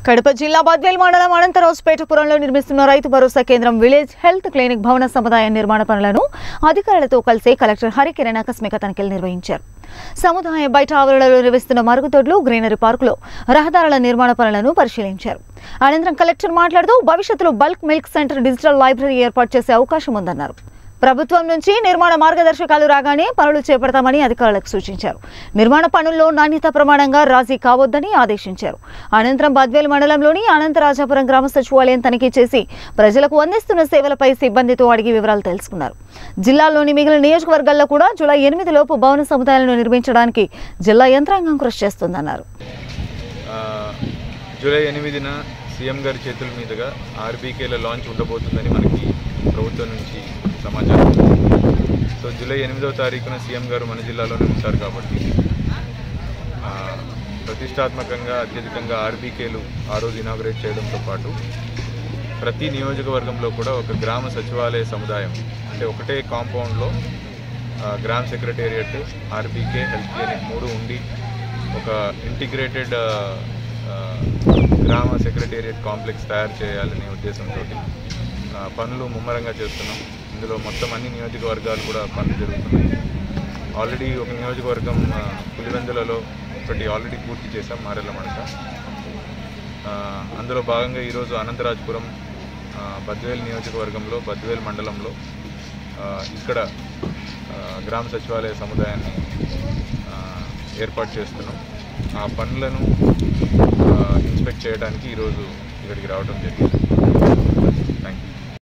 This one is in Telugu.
కడప జిల్లా బద్వేల్ మండలం అనంతరావుపేటపురంలో నిర్మిస్తున్న రైతు భరోసా కేంద్రం విలేజ్ హెల్త్ క్లినిక్ భవన సముదాయ నిర్మాణ పనులను అధికారులతో కలిసి కలెక్టర్ హరికిరణ్ ఆకస్మిక తనిఖీలు నిర్వహించారు సముదాయ బయట ఆవరణలో నిర్వహిస్తున్న మరుగుదొడ్లు గ్రీనరీ పార్కులో రహదారుల నిర్మాణ పనులను పరిశీలించారు అనంతరం కలెక్టర్ మాట్లాడుతూ భవిష్యత్తులో bulk milk centre digital library ఏర్పాటు చేసే అవకాశం ఉందన్నారు ప్రభుత్వం నుంచి నిర్మాణ మార్గదర్శకాలు రాగానే పనులు చేపడతామని అధికారులకు సూచించారు నిర్మాణ పనుల్లో నాణ్యత ప్రమాణంగా రాజీ కావద్దని ఆదేశించారు అనంతరం బద్వేల్ మండలంలోని అనంతరాజాపురం గ్రామ సచివాలయం తనిఖీ చేసి ప్రజలకు అందిస్తున్న సేవలపై సిబ్బందితో అడిగి వివరాలు తెలుసుకున్నారు జిల్లాలోని మిగిలిన నియోజకవర్గాల్లో కూడా జూలై ఎనిమిది లోపు భవన సముదాయాలను నిర్మించడానికి జిల్లా యంత్రాంగం కృషి చేస్తుందన్నారు ఆ, జూలై ఎనిమిదిన సీఎం గారి చేతుల మీదుగా ఆర్బీకేల లాంచ్ ఉండబోతుందని మనకి ప్రభుత్వం నుంచి సమాచారం ఉంది. సో జూలై ఎనిమిదవ తారీఖున సీఎం గారు మన జిల్లాలోనే ఉంటారు కాబట్టి ఆ, ప్రతిష్టాత్మకంగా అత్యధికంగా ఆర్బీకేలు ఆ రోజు ఇనాగ్రేట్ చేయడంతో పాటు ప్రతి నియోజకవర్గంలో కూడా ఒక గ్రామ సచివాలయ సముదాయం అంటే ఒకటే కాంపౌండ్లో ఆ, గ్రామ సెక్రటేరియట్ ఆర్బీకే హెల్త్ క్లినిక్ మూడు ఉండి ఒక ఇంటిగ్రేటెడ్ ఆ, ఆ, గ్రామ సెక్రటేరియట్ కాంప్లెక్స్ తయారు చేయాలనే ఉద్దేశంతో పనులు ముమ్మరంగా చేస్తున్నాం ఇందులో మొత్తం అన్ని నియోజకవర్గాలు కూడా పనులు జరుగుతున్నాయి ఆల్రెడీ ఒక నియోజకవర్గం ఆ, పులివెందులలో ఒకటి ఆల్రెడీ పూర్తి చేశాం మారెళ్ళ మడక ఆ, అందులో భాగంగా ఈరోజు అనంతరాజపురం ఆ, బద్వేల్ నియోజకవర్గంలో బద్వేల్ మండలంలో ఆ, ఇక్కడ ఆ, గ్రామ సచివాలయ సముదాయాన్ని ఆ, ఏర్పాటు చేస్తున్నాం ఆ పనులను ఆ, ఇన్స్పెక్ట్ చేయడానికి ఈరోజు ఇక్కడికి రావడం జరిగింది థ్యాంక్ యూ